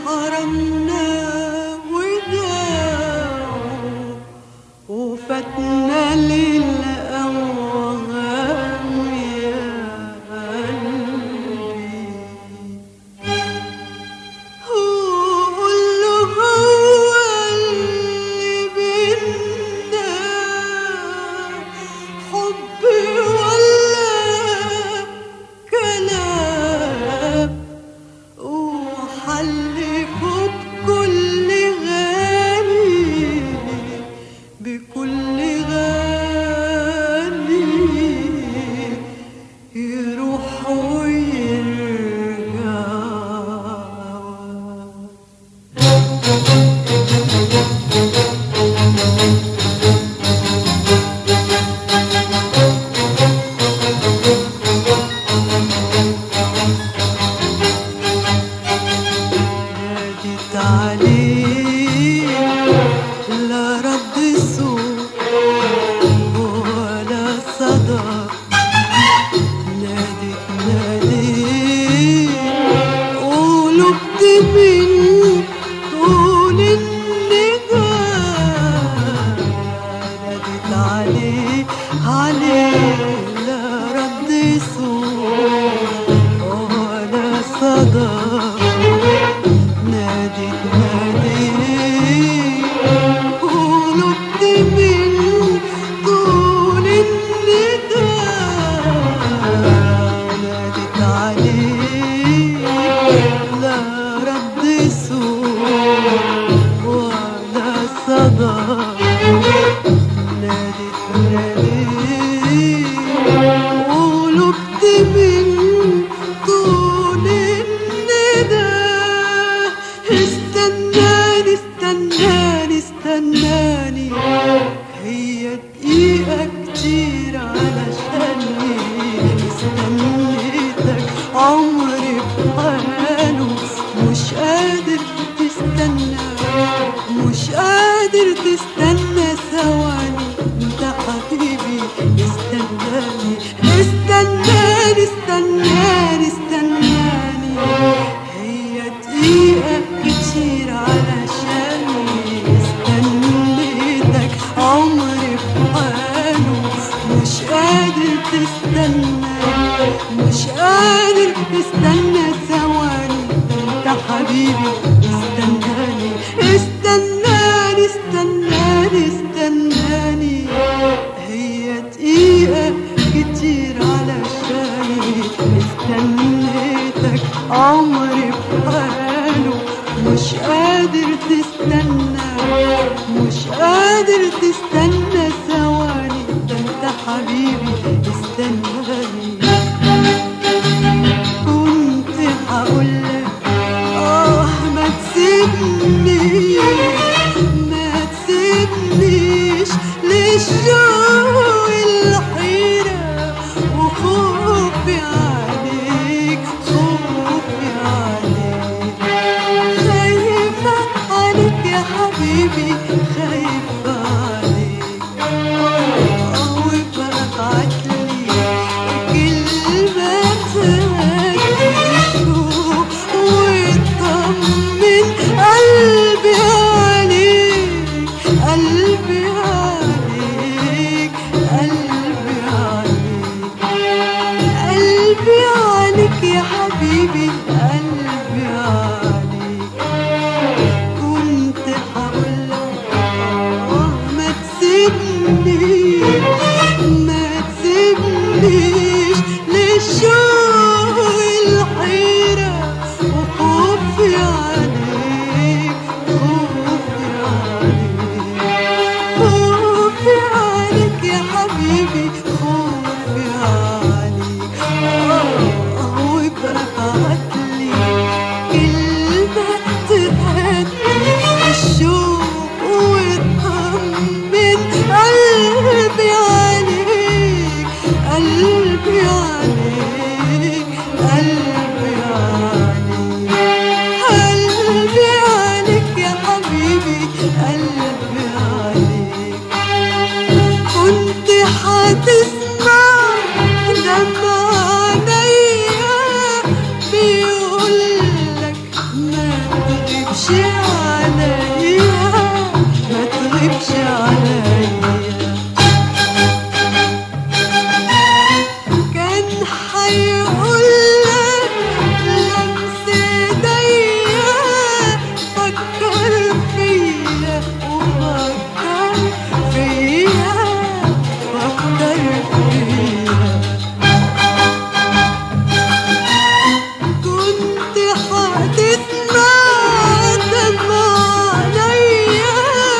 حرمنا وداعه وفاتنا للأوهام يا قلبي قول له هو اللي بينا حب ولا كلام وحلفه بكل غالي بكل غالي يروح ويرجع نادت عليه لا رد صوت ولا صدى نادت نادي قلوبت من طول النداء نادت عليه عليه لا رد صوت ولا صدى نادت نادي قلوبت من طول النداء نادت عليه لا رد صوت ولا صدى نادت نادي قلوبت من طول الندى استناني استناني استناني هي دقيقة كتير علشاني استنيتك عمري بحاله مش قادر تستنى مش قادر تستنى ثواني انت حبيبي استناني استناني استناني استناني هي دقيقة كتير علشاني استنيتك عمري بحاله مش قادر تستنى مش قادر تستنى ثواني انت حبيبي استناني استناني استناني استناني هي دقيقة كتير علشاني استنيتك عمري بحاله مش قادر تستنى مش قادر تستنى ثواني ده انت حبيبي استناني كنت هقولك اه ما تسيبنيش ما تسيبنيش للشوق الحيرة وخوفي عليك خوفي عليك خايفة عليك يا حبيبي خايفة عليك وببعتلي كلمة تهدي وتطمن قلبي تغيبش عليا ما تغيبش عليا كان هيقولك لمس ايديا فكر فيا وفكر فيا فكر فيا كنت هتسمع دمع عليا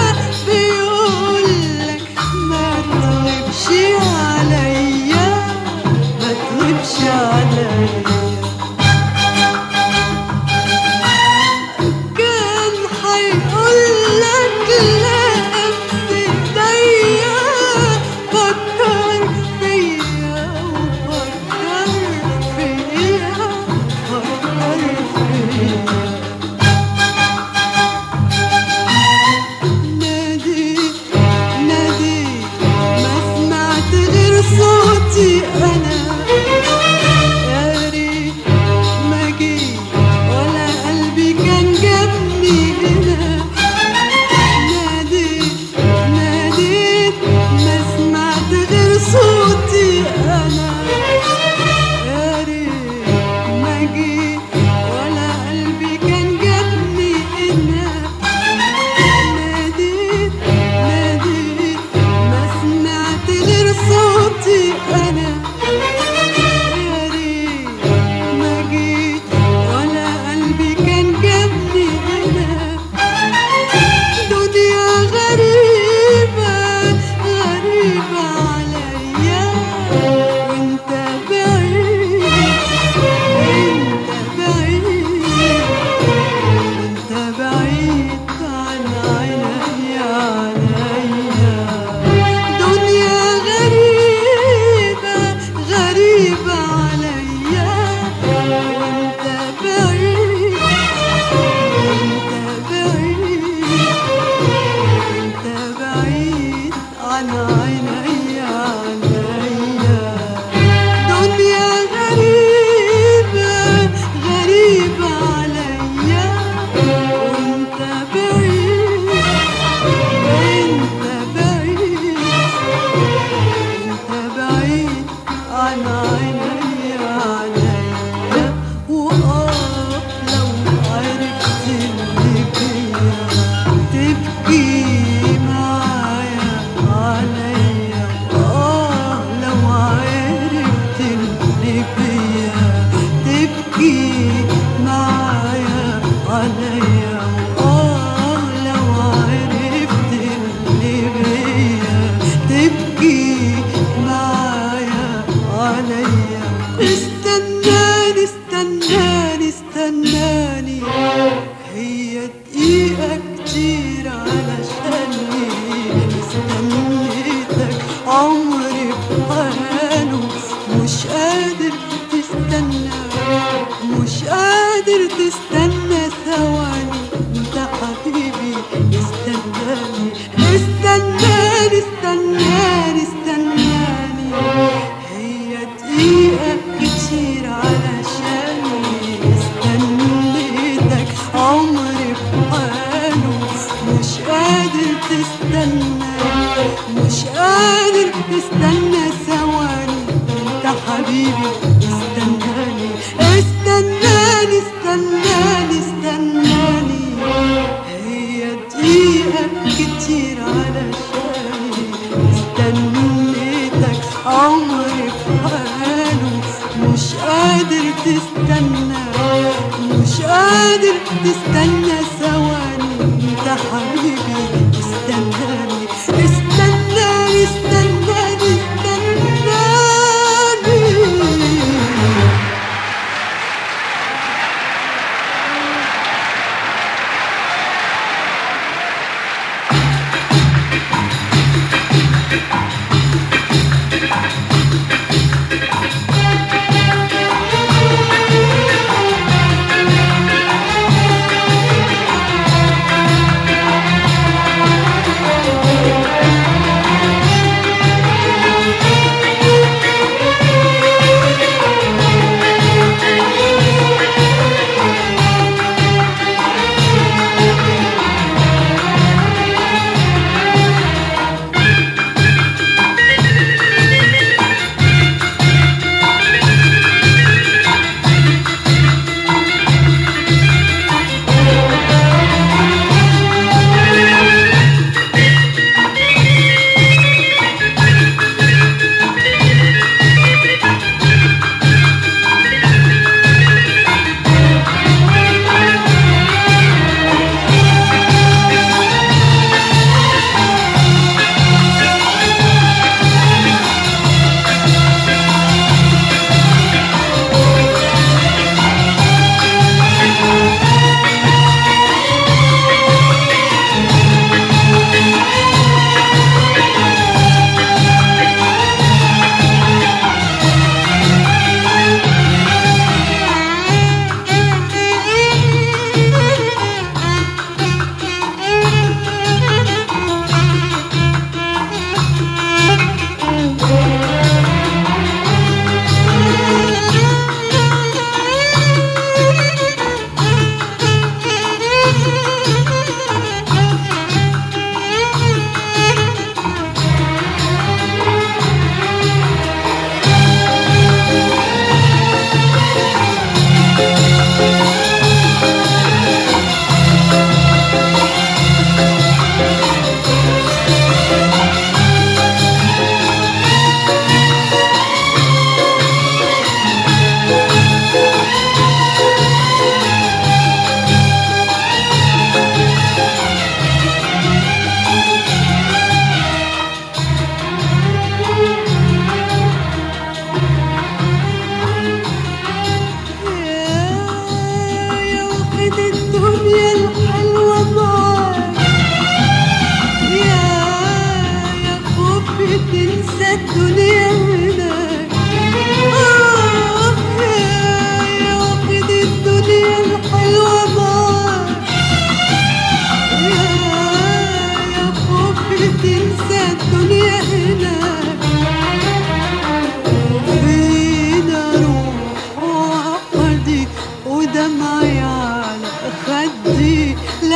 بيقولك ما تغيبش عليا ما تغيبش عليا كان هيقولك لمس ايديا فكر فيا وفكر فيا فكر فيا ناديت ناديت ما سمعت غير صوتي انا يا ريت ما جيت ولا قلبي كان جابني هنا ناديت ناديت ما سمعت غير صوتي انا يا ريت ما جيت ولا قلبي كان جابني هنا ناديت ناديت ما سمعت غير صوتي انا يا ريت ما جيت ولا قلبي كان جابني هنا دنيا غريبة غريبة عليا وانت بعيد انت بعيد انت بعيد عن عيني عليا دنيا غريبة غريبة عليا وانت بعيد انت بعيد انت بعيد عن عيني عليا دنيا غريبة غريبة عليا وانت بعيد انت بعيد انت بعيد عن عيني عليا واه لو عرفت اللي فيا تبكي معايا عليا اه لو عرفت اللي فيا تبكي معايا عليا اه لو عرفت اللي بيا تبكي معايا عليا استناني استناني استناني هي دقيقة كتير علشاني استنيتك عمري بحاله مش قادر تستنى مش قادر تستنى ثواني انت حبيبي استناني استناني استناني استناني هي دقيقة كتير علشاني استنيتك عمري بحاله مش قادر تستنى مش قادر تستنى ثواني انت حبيبي استناني استناني استناني استناني هي دقيقة كتير علشاني استنيتك عمري بحاله مش قادر تستنى مش قادر تستنى ثواني انت حبيبي استناني استناني استناني استناني Thank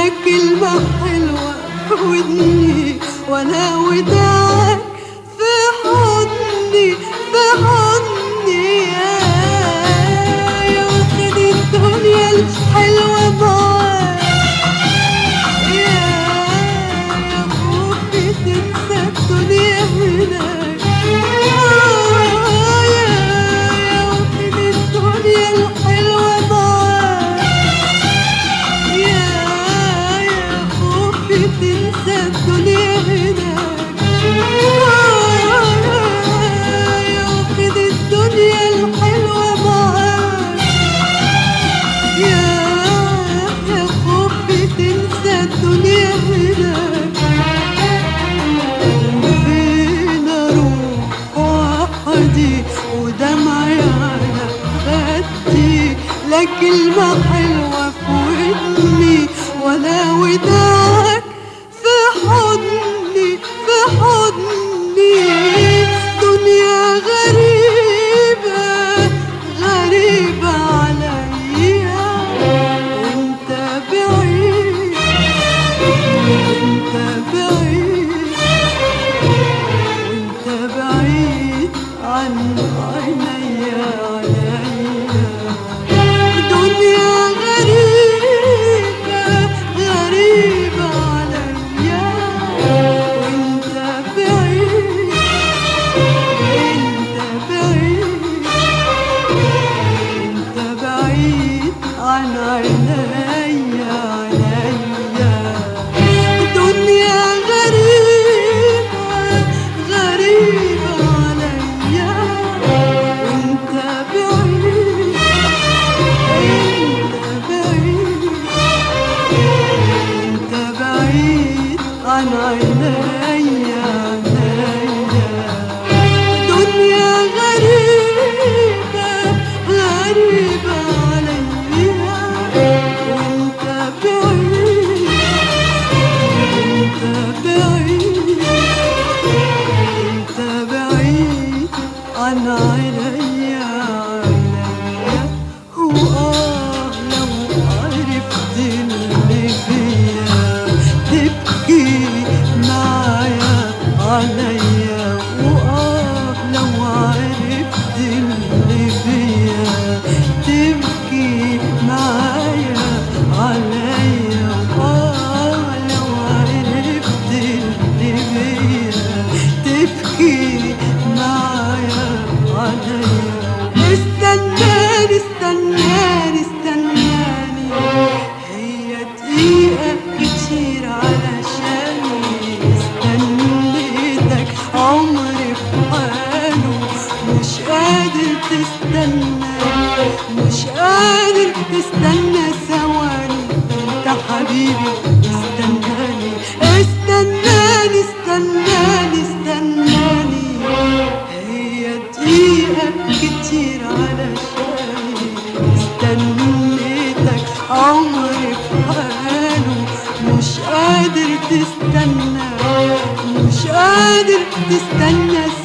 لا كلمة حلوة في ودني ولا وداعك في حضني في حضني يا يا واخد الدنيا الحلوة معاك يا يا خوفي تنسى الدنيا هناك يا يا واخد الدنيا الحلوة معاك يا يا خوفي تنسى الدنيا هناك يا واخد الدنيا الحلوة معاك يا يا خوفي تنسى الدنيا هناك فين اروح وحدي ودمعي على خدي لا كلمة حلوة في ودني ولا وداعك في حضني في حضني دنيا غريبة غريبة عليا وانت بعيد وانت بعيد وانت بعيد عن عينيا عليا دنيا غريبة غريبة عليا وانت بعيد انت بعيد انت بعيد عن عينيا عليا دنيا غريبة غريبة عليا وانت بعيد انت بعيد انت بعيد عن عينيا عليا دنيا غريبة غريبة عليا وانت بعيد انت بعيد انت بعيد عن عينيا عليا وآه لو عرفت اللي فيا تبكي معايا عليا وآه لو عرفت اللي فيا تبكي معايا عليا وآه لو عرفت اللي فيا تبكي معايا عليا استناني استناني استناني هي دقيقة كتير علشاني استنيتك عمري في حاله مش قادر تستنى مش قادر تستنى ثواني انت حبيبي استناني استناني استناني استناني هي دقيقة كتير علشاني استنيتك عمري في حاله مش قادر تستنى مش قادر تستنى